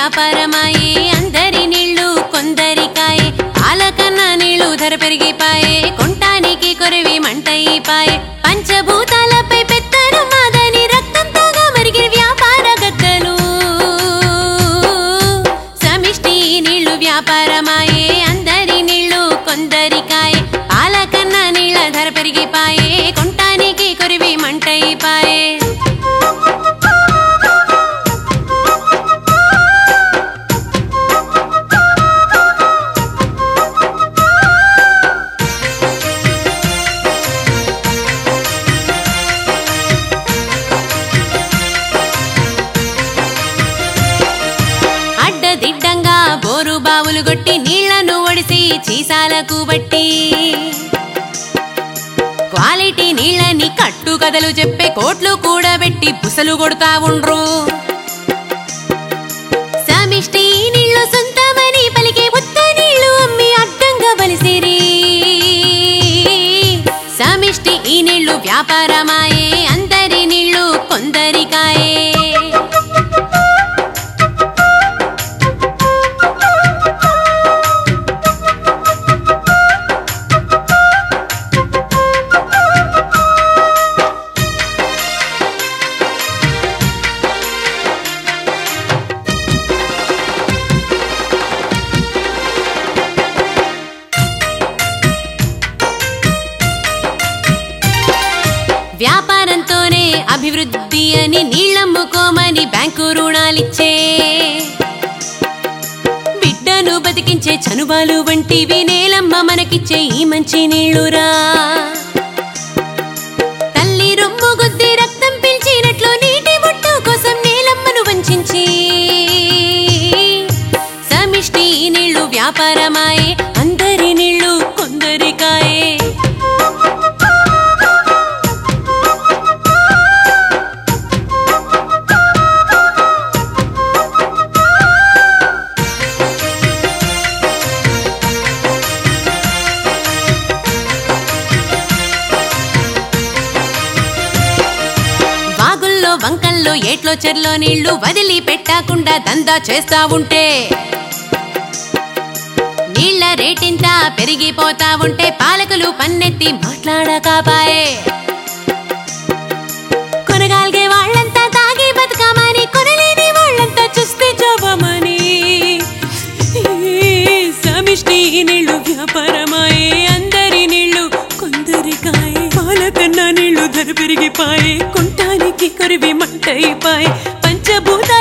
వ్యాపారమాయే అందరి నీళ్లు కొందరికాయే పాలకన్నా నీళ్లు ధర పెరిగిపాయే కొంటానికి కొరివి మంటయిపాయే పంచభూతాలపై పెత్తనం మాదని రక్తంతోగా మరిగిన వ్యాపార గద్దలు సమిష్టి నీళ్లు వ్యాపారమాయే అందరి నీళ్లు కొందరికాయే పాలకన్నా నీళ్ల ధర పెరిగిపాయే కొంటానికి కొరివి మంటయిపాయే అడ్డదిడ్డంగా బోరు బావులు గొట్టి నీళ్లను ఒడిసి చీసాలకు బట్టి క్వాలిటీ నీళ్ళని కట్టు కథలు చెప్పే కోట్లు కూడబెట్టి బుసలు కొడతా ఉండ్రు సమిష్టి నీళ్లు సొంతమని పలికే ఉత్త నీళ్లు అమ్మి అడ్డంగా బలిసిరి సమిష్టి ఈ నీళ్లు వ్యాపారమాయే అందరి నీళ్లు కొందరికాయే వ్యాపారంతోనే అభివృద్ధి అని నీళ్ళమ్ముకోమని బ్యాంకు రుణాలిచ్చే బిడ్డను బతికించే చనుబాలు వంటివి నేలమ్మ మనకిచ్చే ఈ మంచి నీళ్ళురా తల్లి రొమ్ము గుద్ది రక్తం పీల్చినట్లు నీటి బొట్టు కోసం నేలమ్మను వంచించి సమిష్టి ఈ నీళ్లు వ్యాపారమాయే అందరి నీళ్లు కొందరికాయే వాగుల్లో వంకల్లో ఏట్లో చెర్లో నీళ్లు వదిలి పెట్టకుండా దందా చేస్తా ఉంటే నీళ్ల రేటింత పెరిగిపోతా ఉంటే పాలకులు పన్నెత్తి మాట్లాడకాపాయే కొనగాలిగే వాళ్ళంతా తాగి బతుకమని కొనలేని వాళ్ళంతా చూస్తే జోబమని సమిష్టి నీళ్లు వ్యాపారమాయే అందరి నీళ్లు కొందరికాయే పాలకన్నా నీళ్లు ధర పెరిగిపాయే కొంటానికి కొరివి మంటైపాయే పంచభూత